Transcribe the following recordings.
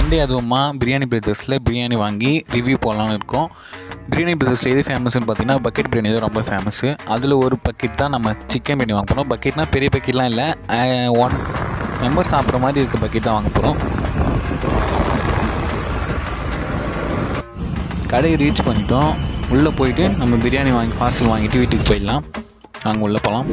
Sunday அதுவுமா பிரியாணி பிரதர்ஸில் பிரியாணி வாங்கி review போடலான்னு இருக்கோம் பிரியாணி பிரதர்ஸில் எது ஃபேமஸ்னு பார்த்தீங்கன்னா பக்கெட் பிரியாணி தான் ரொம்ப ஃபேமஸ்ஸு அதில் ஒரு பக்கெட் தான் நம்ம சிக்கன் பிரியாணி வாங்க போகிறோம் பக்கெட்னா பெரிய பக்கெட்லாம் இல்லை ஒன் மெம்பர் சாப்பிட்ற மாதிரி இருக்க பக்கெட் தான் வாங்க போகிறோம் கடையை ரீச் பண்ணிட்டோம் உள்ளே போயிட்டு நம்ம பிரியாணி வாங்கி பார்சல் வாங்கிட்டு வீட்டுக்கு போயிடலாம் நாங்கள் உள்ளே போகலாம்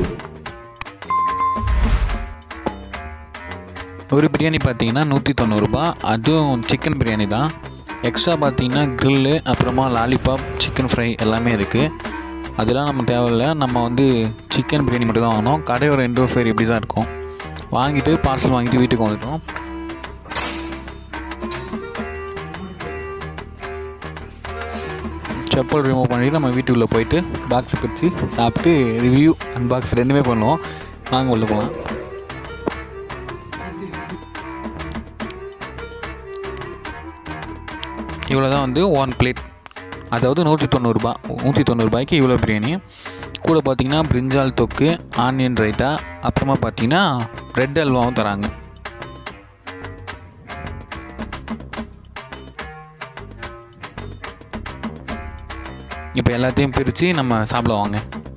ஒரு பிரியாணி பார்த்தீங்கன்னா நூற்றி தொண்ணூறுரூபா அதுவும் சிக்கன் பிரியாணி தான் எக்ஸ்ட்ரா பார்த்தீங்கன்னா க்ரில்லு அப்புறமா லாலிபாப் சிக்கன் ஃப்ரை எல்லாமே இருக்குது அதெல்லாம் நம்ம தேவையில்லை நம்ம வந்து சிக்கன் பிரியாணி மட்டும் தான் வாங்கினோம் கடையோட இன்டோர் ஃபேர் இப்படி தான் இருக்கும் வாங்கிட்டு பார்சல் வாங்கிட்டு வீட்டுக்கு வந்துட்டோம் செப்பல் ரிமூவ் பண்ணிட்டு நம்ம வீட்டுக்குள்ளே போயிட்டு பாக்ஸை பிரித்து சாப்பிட்டு ரிவ்யூ அன்பாக்ஸ் ரெண்டுமே பண்ணுவோம் வாங்க உள்ளே போகலாம் இவ்வளோ தான் வந்து ஒன் பிளேட் அதாவது நூற்றி தொண்ணூறுரூபா நூற்றி தொண்ணூறுபாய்க்கு இவ்வளோ பிரியாணி கூட பார்த்தீங்கன்னா பிரிஞ்சால் தொக்கு ஆனியன் ரைட்டா அப்புறமா பார்த்தீங்கன்னா ரெட் அல்வாவும் தராங்க இப்போ எல்லாத்தையும் பிரித்து நம்ம சாப்பிட வாங்க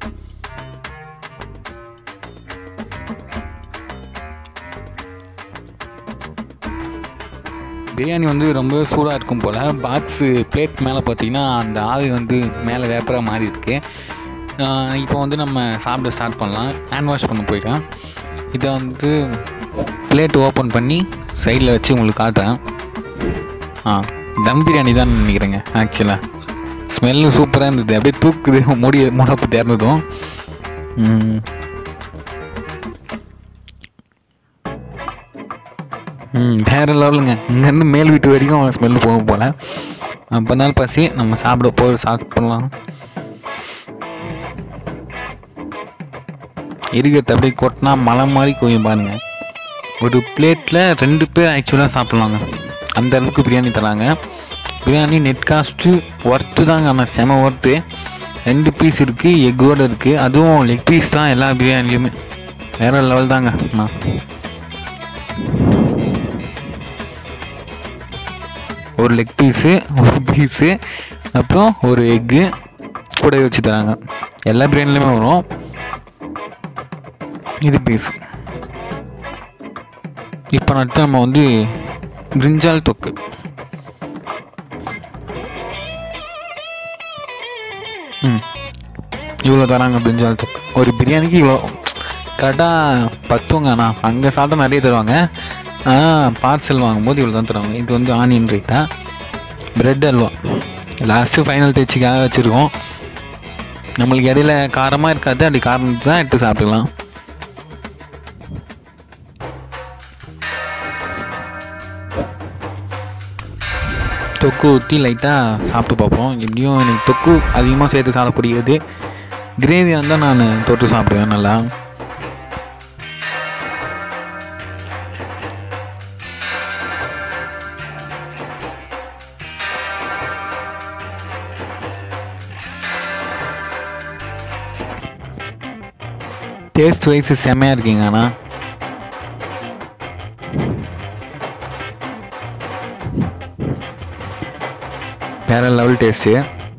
பிரியாணி வந்து ரொம்ப சூடாக இருக்கும் போல் பாக்ஸு பிளேட் மேலே பார்த்தீங்கன்னா அந்த ஆவி வந்து மேலே வேப்பராக மாறி இருக்கு இப்போ வந்து நம்ம சாப்பிட ஸ்டார்ட் பண்ணலாம் ஹேண்ட் வாஷ் பண்ண போயிட்டேன் இதை வந்து பிளேட் ஓப்பன் பண்ணி சைடில் வச்சு உங்களுக்கு காட்டுறேன் ஆ தம் பிரியாணி தான் நினைக்கிறேங்க ஆக்சுவலாக ஸ்மெல்லு சூப்பராக இருந்தது அப்படியே தூக்குது மூடி மூடப்பு திறந்ததும் ம். ம் வேறு லெவலுங்க இங்கேருந்து மேல் வீட்டு வரைக்கும் ஸ்மெல்லு போக போல் அப்போ இருந்தாலும் பசி நம்ம சாப்பிட போய் சாப்பிடலாம் இருக்கிறது அப்படியே கொட்டினா மலை மாதிரி கோயும் பாருங்க ஒரு பிளேட்டில் ரெண்டு பேர் ஆக்சுவலாக சாப்பிட்லாங்க அந்த அளவுக்கு பிரியாணி தராங்க பிரியாணி நெட் காஸ்ட்டு ஒர்த்து தாங்க ஆனால் செம ஒர்த்து ரெண்டு பீஸ் இருக்குது எக்கோடு இருக்குது அதுவும் லெக் பீஸ் தான் எல்லா பிரியாணிலையுமே வேறு லெவல் தாங்க அண்ணா ஒரு லெக் பீஸு ஒரு பீஸு அப்புறம் ஒரு எக்கு கூட வச்சு தராங்க எல்லா பிரியாணிலையுமே வரும் இது பீஸ் இப்போ நட்டு நம்ம வந்து பிரிஞ்சால் தொக்கு ம் இவ்வளோ தராங்க பிரிஞ்சால் தொக்கு ஒரு பிரியாணிக்கு இவ்வளோ கரெக்டாக பத்துவங்கண்ணா அங்கே சாப்பிட்டா நிறைய தருவாங்க ஆனால் பார்சல் வாங்கும்போது இவ்வளோ தான் தருவாங்க இது வந்து onion raita bread halwa last final டச்சுக்காக வச்சுருக்கோம் நம்மளுக்கு இடையில காரமாக இருக்காது அப்படி காரம் தான் எடுத்து சாப்பிடலாம் தொக்கு ஊற்றி லைட்டாக சாப்பிட்டு பார்ப்போம் எப்படியும் எனக்கு தொக்கு அதிகமாக சேர்த்து சாப்பிட பிடிக்காது கிரேவியாக இருந்தால் நான் தொட்டு சாப்பிடுவேன் நல்லா டேஸ்ட் வைஸ் செம்மையாக இருக்கீங்க ஆனால் வேற லெவல் டேஸ்ட்டு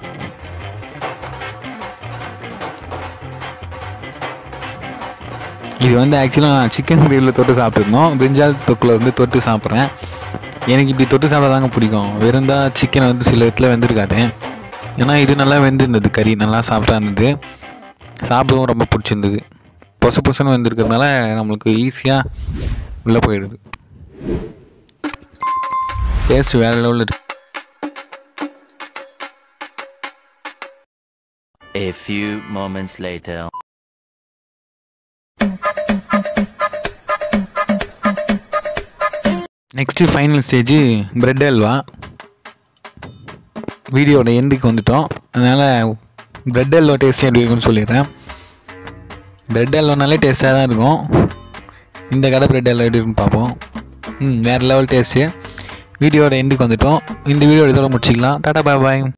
இது வந்து ஆக்சுவலாக நான் சிக்கன் கிரேவியில் தொட்டு சாப்பிட்ருந்தோம் பிரிஞ்சால் தொக்கில் வந்து தொட்டு சாப்பிட்றேன் எனக்கு இப்படி தொட்டு சாப்பிட தாங்க பிடிக்கும் வெறுந்தா சிக்கனை வந்து சில இடத்துல வெந்திருக்காது ஏன்னா இது நல்லா வெந்திருந்தது கறி நல்லா சாப்பிட்டா இருந்தது சாப்பிடவும் ரொம்ப பிடிச்சிருந்தது பொசு பொசுன்னு வந்திருக்கிறதுனால நம்மளுக்கு ஈஸியாக உள்ளே போயிடுது டேஸ்ட் வேறு லெவலில் இருக்கு A few moments later. Next final stage bread halwa வீடியோட எண்டுக்கு வந்துட்டோம் அதனால் பிரெட் அல்வா டேஸ்ட் எப்படி இருக்குன்னு சொல்லிடுறேன் பிரெட் அல்வானாலே டேஸ்ட்டாக தான் இருக்கும் இந்த கடை பிரெட் அல்வா எப்படி இருக்குன்னு பார்ப்போம் ம் வேறு லெவல் டேஸ்ட்டு வீடியோட எண்டுக்கு வந்துட்டோம் இந்த வீடியோ இதோட முடிச்சிக்கலாம் டாடா பாய் பாய்